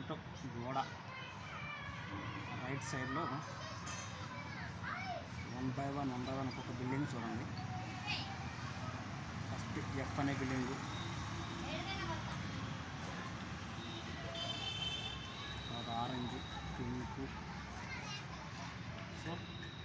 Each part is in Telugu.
సిమెంట్ గోడ రైట్ సైడ్లో one by one one by one ఒక్కొక్క బిల్డింగ్ చూడండి ఫస్ట్ ఎఫ్ అనే బిల్డింగ్ తర్వాత ఆరెంజ్ పింక్ సో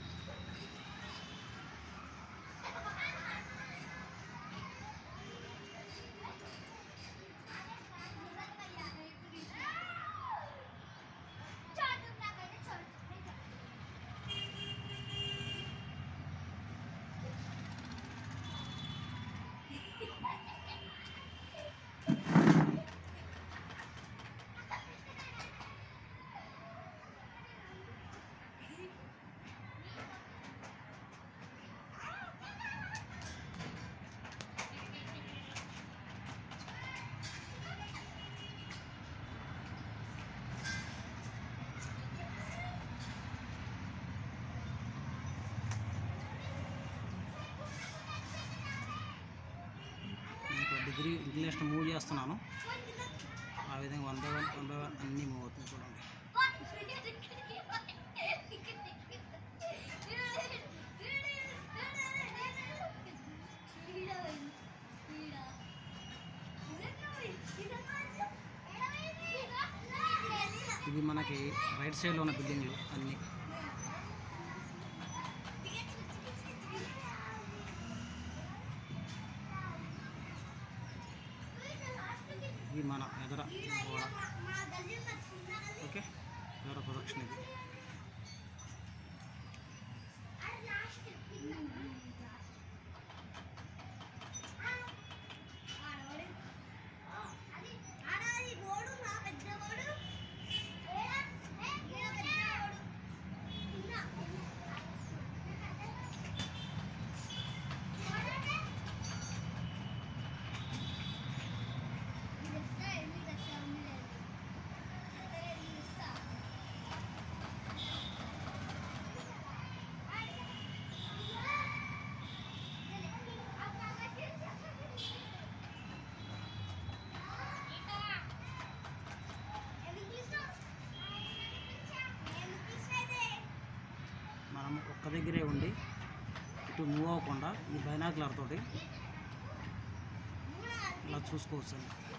మీకు డిగ్రీ ఇంగ్లీష్ మూవ్ చేస్తున్నాను ఆ విధంగా one by one one by one అన్నీ మూవ్ అవుతుంది చూడండి ఇది మనకి రైట్ సైడ్లో ఉన్న బిల్డింగ్లు అన్నీ ఇది మన ఎదర గోడ ఓకే ఎదర ప్రొడక్షన్ ఇది మనం ఒక్క దగ్గరే ఉండి ఇటు మూవ్ అవ్వకుండా ఈ బైనాకులర్ తోటి ఇలా చూసుకోవచ్చు